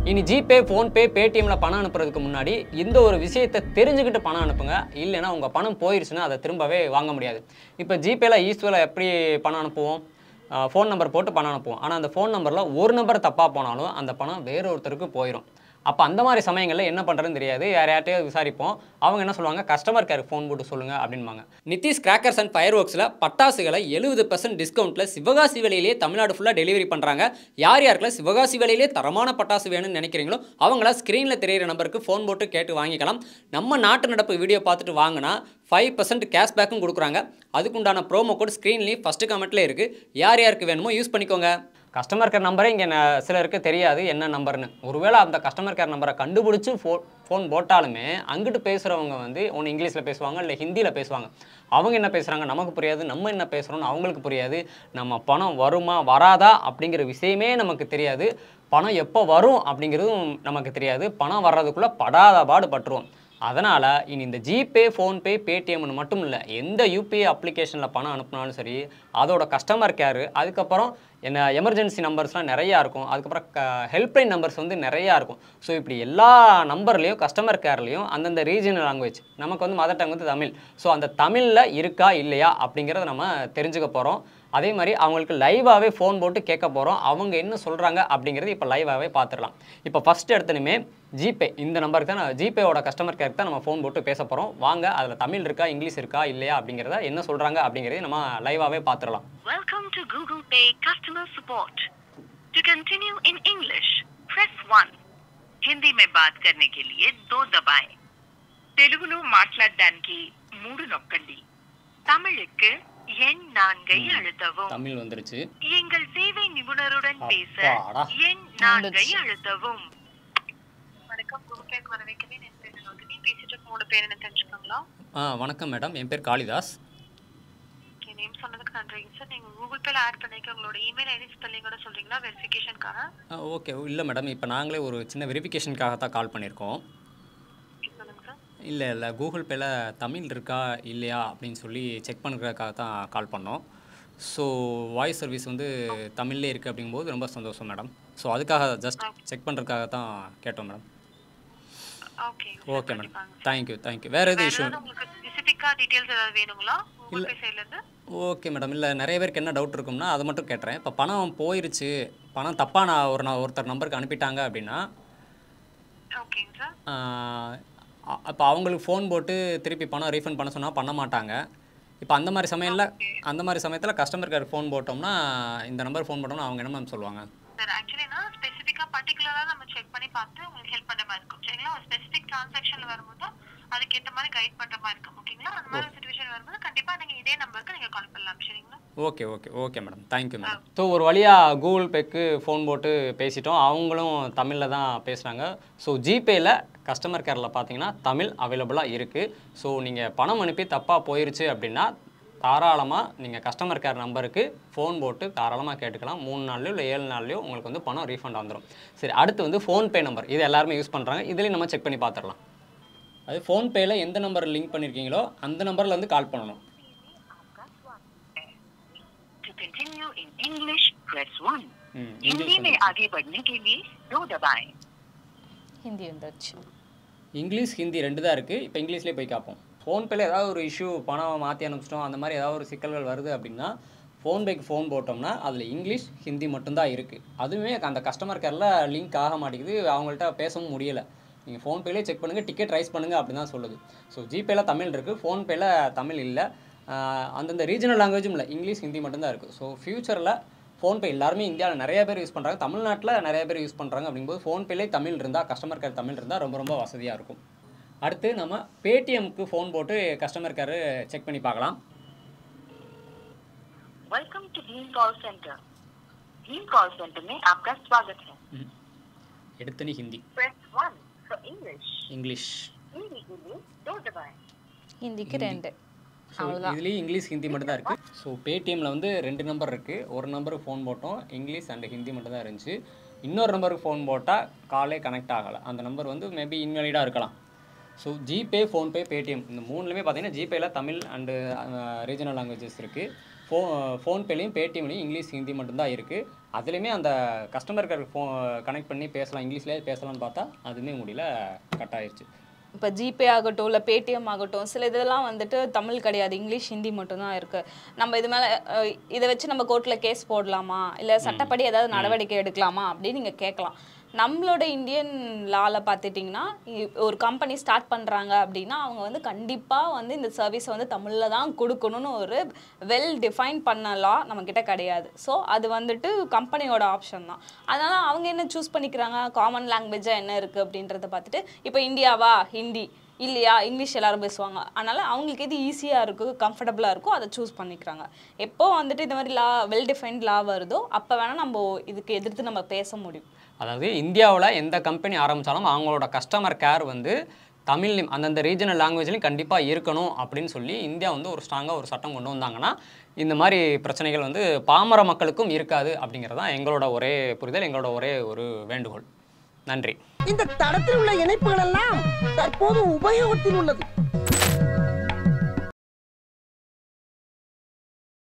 இனி GPay PhonePe பேடிஎம்ல பணம் அனுப்புறதுக்கு முன்னாடி இந்த ஒரு விஷயத்தை தெரிஞ்சுக்கிட்டு பணம் அனுப்புங்க இல்லைன்னா உங்கள் பணம் போயிருச்சுன்னா அதை திரும்பவே வாங்க முடியாது இப்போ ஜிபேல ஈஸ்வரில் எப்படி பணம் அனுப்புவோம் ஃபோன் நம்பர் போட்டு பணம் அனுப்புவோம் ஆனால் அந்த ஃபோன் நம்பரில் ஒரு நம்பர் தப்பாக போனாலும் அந்த பணம் வேற ஒருத்தருக்கு போயிடும் அப்போ அந்த மாதிரி சமயங்களில் என்ன பண்ணுறதுன்னு தெரியாது யார் யார்ட்டையாவது விசாரிப்போம் அவங்க என்ன சொல்லுவாங்க கஸ்டமர் கேருக்கு ஃபோன் போட்டு சொல்லுங்கள் அப்படின்பாங்க நிதிஷ் கிராக்கர்ஸ் அண்ட் ஃபயர் ஒர்க்ஸில் பட்டாசுகளை எழுபது பர்சன்ட் டிஸ்கவுண்ட்டில் சிவகாசி விலையிலேயே தமிழ்நாடு ஃபுல்லாக டெலிவரி பண்ணுறாங்க யார் யாருக்கெல்லாம் சிவகாசி விலையிலே தரமான பட்டாசு வேணும்னு நினைக்கிறீங்களோ அவங்கள ஸ்க்ரீனில் தெரியிற நம்பருக்கு ஃபோன் போட்டு கேட்டு வாங்கிக்கலாம் நம்ம நாட்டு நடப்பு வீடியோ பார்த்துட்டு வாங்கினா ஃபைவ் பர்சன்ட் கேஷ்பேக்கும் கொடுக்குறாங்க அதுக்குண்டான ப்ரோமோ கோட் ஸ்க்ரீன்லேயும் ஃபஸ்ட்டு கமெண்ட்லேயே இருக்குது யார் யாருக்கு வேணுமோ யூஸ் பண்ணிக்கோங்க கஸ்டமர் கேர் நம்பரே இங்கே சிலருக்கு தெரியாது என்ன நம்பர்னு ஒருவேளை அந்த கஸ்டமர் கேர் நம்பரை கண்டுபிடிச்சி ஃபோ ஃபோன் போட்டாலுமே அங்கிட்டு பேசுகிறவங்க வந்து ஒன்று இங்கிலீஷில் பேசுவாங்க இல்லை ஹிந்தியில் பேசுவாங்க அவங்க என்ன பேசுகிறாங்க நமக்கு புரியாது நம்ம என்ன பேசுகிறோம்னு அவங்களுக்கு புரியாது நம்ம பணம் வருமா வராதா அப்படிங்கிற விஷயமே நமக்கு தெரியாது பணம் எப்போ வரும் அப்படிங்கிறதும் நமக்கு தெரியாது பணம் வர்றதுக்குள்ளே படாத பாடு பட்டுருவோம் அதனால் இனி இந்த ஜிபே ஃபோன்பே பேடிஎம்னு மட்டும் இல்லை எந்த யூபிஐ அப்ளிகேஷனில் பணம் அனுப்புனாலும் சரி அதோட கஸ்டமர் கேரு அதுக்கப்புறம் என்ன எமர்ஜென்சி நம்பர்ஸ்லாம் நிறையா இருக்கும் அதுக்கப்புறம் க ஹெல்ப்லைன் நம்பர்ஸ் வந்து நிறையா இருக்கும் ஸோ இப்படி எல்லா நம்பர்லேயும் கஸ்டமர் கேர்லேயும் அந்தந்த ரீஜனல் லாங்குவேஜ் நமக்கு வந்து மதர் டங் வந்து தமிழ் ஸோ அந்த தமிழில் இருக்கா இல்லையா அப்படிங்கிறத நம்ம தெரிஞ்சுக்க போகிறோம் அதே மாதிரி அவங்களுக்கு லைவாகவே ஃபோன் போட்டு கேட்க போகிறோம் அவங்க என்ன சொல்கிறாங்க அப்படிங்கிறது இப்போ லைவாகவே பார்த்துடலாம் இப்போ ஃபஸ்ட் எடுத்தனுமே ஜிபே இந்த நம்பருக்கு தான் நான் ஜிபேவோட கஸ்டமர் கேருக்கு தான் நம்ம ஃபோன் போட்டு பேச போகிறோம் வாங்க அதில் தமிழ் இருக்கா இங்கிலீஷ் இருக்கா இல்லையா அப்படிங்கிறத என்ன சொல்கிறாங்க அப்படிங்கிறதையும் நம்ம லைவாகவே பார்த்துடலாம் Welcome to Google Pay customer support. To continue in English, press 1. Hindi में बात करने के लिए दो दबाएं తెలుగులో మాట్లాడడానికి మూడు నొక్కండి தமிழுக்கு எண் நான்கை அழுத்தவும் தமிழ் வந்துருச்சு எங்கள் சேவை நிபுணருடன் பேச அப்பாடா. எண் நான்கை வந்துடுச்சு. அழுத்தவும் வணக்கம் கூகுள் பேக்கு வர வைக்கிறேன் என் பேர் நோதினி பேசிட்டு இருக்கோட பேர் என்ன தெரிஞ்சுக்கோங்களா ஆ வணக்கம் மேடம் என் பேர் காளிதாஸ் ஓகே நேம் சொன்னதுக்கு நன்றிங்க சார் நீங்கள் கூகுள் பேல ஆட் பண்ணிக்க உங்களோட இமெயில் ஐடி ஸ்பெல்லிங்கோட சொல்றீங்களா வெரிஃபிகேஷனுக்காக ஓகே இல்லை மேடம் இப்போ நாங்களே ஒரு சின்ன வெரிஃபிகேஷனுக்காக தான் கால் பண்ணியிருக்கோம் சொல்லுங்க சார் இல்லை இல்லை கூகுள் பேல தமிழ் இருக்கா இல்லையா அப்படின்னு சொல்லி செக் பண்ணுறதுக்காக தான் கால் பண்ணோம் ஸோ வாய்ஸ் சர்வீஸ் வந்து தமிழ்லே இருக்குது அப்படிங்கும்போது ரொம்ப சந்தோஷம் மேடம் ஸோ அதுக்காக ஜஸ்ட் செக் பண்ணுறதுக்காக தான் கேட்டோம் madam okay okay madam thank you thank you வேறு எதுவும் இஷ்யூ உங்களுக்கு ஸ்பெசிஃபிக்காக டீட்டெயில்ஸ் ஏதாவது வேணுங்களா கூகுள் பே சைட்லேருந்து ஓகே மேடம் இல்லை நிறைய பேருக்கு என்ன டவுட் இருக்கும்னா அதை மட்டும் கேட்டுறேன் இப்போ பணம் போயிருச்சு பணம் தப்பாக நான் ஒரு நான் ஒருத்தர் நம்பருக்கு அனுப்பிட்டாங்க அப்படின்னா ஓகேங்க சார் அப்போ அவங்களுக்கு ஃபோன் போட்டு திருப்பி பணம் ரீஃபண்ட் பண்ண சொன்னால் பண்ண மாட்டாங்க இப்போ அந்த மாதிரி சமயத்தில் அந்த மாதிரி சமயத்தில் கஸ்டமர் கேர் ஃபோன் போட்டோம்னா இந்த நம்பர் ஃபோன் போட்டோம்னா அவங்க என்ன மேம் சொல்லுவாங்க சார் ஆக்சுவலி நான் ஸ்பெசிஃபிக்காக பர்டிகுலராக நம்ம செக் பண்ணி பார்த்து உங்களுக்கு ஹெல்ப் பண்ணுற மாதிரி இருக்கும் சரிங்களா ஒரு ஸ்பெசிஃபிக் டிரான்சாக்ஷன் வரும்போது அதுக்கேற்ற மாதிரி கைட் பண்ணுற மாதிரி இருக்கும் ஓகேங்களா அந்த மாதிரி சுச்சுவேஷன் வரும்போது கண்டிப்பாக நீங்கள் இதே நம்பருக்கு நீங்கள் கால் பண்ணலாம் சரிங்களா okay okay okay madam thank you madam so ஒரு வழியாக கூகுள் பேக்கு ஃபோன் போட்டு பேசிட்டோம் அவங்களும் தமிழில் தான் பேசுகிறாங்க ஸோ ஜிபேயில் கஸ்டமர் கேரில் பார்த்தீங்கன்னா தமிழ் அவைலபிளாக இருக்குது ஸோ நீங்கள் பணம் அனுப்பி தப்பாக போயிருச்சு அப்படின்னா தாராளமாக நீங்கள் கஸ்டமர் கேர் நம்பருக்கு ஃபோன் போட்டு தாராளமாக கேட்டுக்கலாம் மூணு நாள்லையோ இல்லை ஏழு நாள்லையோ உங்களுக்கு வந்து பணம் ரீஃபண்ட் வந்துடும் சரி அடுத்து வந்து ஃபோன்பே நம்பர் இது எல்லாருமே யூஸ் பண்ணுறாங்க இதுலேயும் நம்ம செக் பண்ணி பார்த்துடலாம் அது ஃபோன்பேயில் எந்த நம்பர் லிங்க் பண்ணியிருக்கீங்களோ அந்த நம்பரில் வந்து கால் பண்ணணும் To continue in English, press 1. ம் हिंदी இங்கிலீஷ் में आगे बढ़ने के लिए दो दबाएं ஹிந்தி வந்துருச்சு இங்கிலீஷ் ஹிந்தி ரெண்டு தான் இருக்குது இப்போ இங்கிலீஷ்லேயே போய் பார்ப்போம் ஃபோன்பேல ஏதாவது ஒரு இஷ்யூ பணம் மாற்றி அனுப்பிச்சிட்டோம் அந்த மாதிரி ஏதாவது ஒரு சிக்கல்கள் வருது அப்படின்னா ஃபோன்பேக்கு ஃபோன் போட்டோம்னா அதில் இங்கிலீஷ் ஹிந்தி மட்டும்தான் இருக்குது அதுவுமே அந்த கஸ்டமர் கேரில் லிங்க் ஆக மாட்டேங்குது அவங்கள்ட்ட பேசவும் முடியலை நீங்கள் ஃபோன்பேலே செக் பண்ணுங்கள் டிக்கெட் ரைஸ் பண்ணுங்கள் அப்படின்னு தான் சொல்லுது ஸோ ஜிபேல தமிழ் இருக்குது ஃபோன்பேல தமிழ் இல்லை ஆஹ் அந்தந்த ரீஜனல் லாங்குவேஜும் இல்லை இங்கிலீஷ் ஹிந்தி மட்டும்தான் இருக்குது ஸோ ஃப்யூச்சரில் ஃபோன்பே எல்லாருமே இந்தியாவில் நிறைய பேர் யூஸ் பண்ணுறாங்க தமிழ்நாட்டில் நிறைய பேர் யூஸ் பண்ணுறாங்க அப்படிங்கும்போது ஃபோன்பேலே தமிழ் இருந்தால் கஸ்டமர் கேர் தமிழ் இருந்தால் ரொம்ப ரொம்ப வசதியாக இருக்கும் அடுத்து நம்ம பேடிஎம்க்கு ஃபோன் போட்டு கஸ்டமர் கேர் செக் பண்ணி பார்க்கலாம் welcome to Bhim call centre Bhim call centre में आपका स्वागत है ம். எடுத்தனி Hindi press 1 for English English Hindi के लिए दो दबाएं ஹிந்திக்கு ரெண்டு ஸோ இதுலேயும் இங்கிலீஷ் ஹிந்தி மட்டும் தான் இருக்குது ஸோ பேடிஎம்மில் வந்து ரெண்டு நம்பர் இருக்குது ஒரு நம்பருக்கு ஃபோன் போட்டோம் இங்கிலீஷ் அண்ட் ஹிந்தி மட்டும் தான் இருந்துச்சு இன்னொரு நம்பருக்கு ஃபோன் போட்டால் காலே கனெக்ட் ஆகலை அந்த நம்பர் வந்து மேபி இன்வாலிடாக இருக்கலாம் ஸோ ஜிபே ஃபோன்பே பேடிஎம் இந்த மூணுலையுமே பார்த்தீங்கன்னா ஜிபேல தமிழ் அண்டு ரீஜனல் லாங்குவேஜஸ் இருக்குது ஃபோ ஃபோன்பேலையும் பேடிஎம்லையும் இங்கிலீஷ் ஹிந்தி மட்டும்தான் இருக்குது அதுலேயுமே அந்த கஸ்டமர் கேர் ஃபோ கனெக்ட் பண்ணி பேசலாம் இங்கிலீஷ்லேயே பேசலாம்னு பார்த்தா அதுவுமே முடியல கட் ஆயிருச்சு இப்போ ஜிபே ஆகட்டும் இல்லை பேடிஎம் ஆகட்டும் சில இதெல்லாம் வந்துட்டு தமிழ் கிடையாது இங்கிலீஷ் ஹிந்தி மட்டும்தான் இருக்கு நம்ம இது மேலே இதை வச்சு நம்ம கோர்ட்டில் கேஸ் போடலாமா இல்லை சட்டப்படி ஏதாவது நடவடிக்கை எடுக்கலாமா அப்படின்னு நீங்கள் கேட்கலாம் நம்மளோட இந்தியன் லால பார்த்துட்டிங்கன்னா இ- ஒரு கம்பெனி ஸ்டார்ட் பண்ணுறாங்க அப்படின்னா அவங்க வந்து கண்டிப்பாக வந்து இந்த சர்வீஸை வந்து தமிழில் தான் கொடுக்கணும்னு ஒரு வெல் டிஃபைன் பண்ண லா நம்மக்கிட்ட கிடையாது ஸோ அது வந்துட்டு கம்பெனியோட ஆப்ஷன் தான் அதனால் அவங்க என்ன சூஸ் பண்ணிக்கிறாங்க காமன் லாங்குவேஜாக என்ன இருக்குது அப்படின்றத பார்த்துட்டு இப்போ இந்தியாவா ஹிந்தி இல்லையா இங்கிலீஷ் எல்லாரும் பேசுவாங்க அதனால் அவங்களுக்கு எது ஈஸியாக இருக்கும் கம்ஃபர்டபுளாக இருக்கோ அதை சூஸ் பண்ணிக்கிறாங்க எப்போ வந்துட்டு இந்த மாதிரி லா வெல் டிஃபைன்ட் லா வருதோ அப்போ வேணால் நம்ம இதுக்கு எதிர்த்து நம்ம பேச முடியும் அதாவது இந்தியாவில் எந்த கம்பெனி ஆரம்பித்தாலும் அவங்களோட கஸ்டமர் கேர் வந்து தமிழ்லையும் அந்தந்த ரீஜனல் லாங்குவேஜ்லையும் கண்டிப்பாக இருக்கணும் அப்படின்னு சொல்லி இந்தியா வந்து ஒரு ஸ்ட்ராங்காக ஒரு சட்டம் கொண்டு வந்தாங்கன்னா இந்த மாதிரி பிரச்சனைகள் வந்து பாமர மக்களுக்கும் இருக்காது அப்படிங்கிறது தான் எங்களோட ஒரே புரிதல் எங்களோட ஒரே ஒரு வேண்டுகோள் நன்றி இந்த தடத்தில் உள்ள இணைப்புகள் எல்லாம் தற்போது உபயோகத்தில் உள்ளது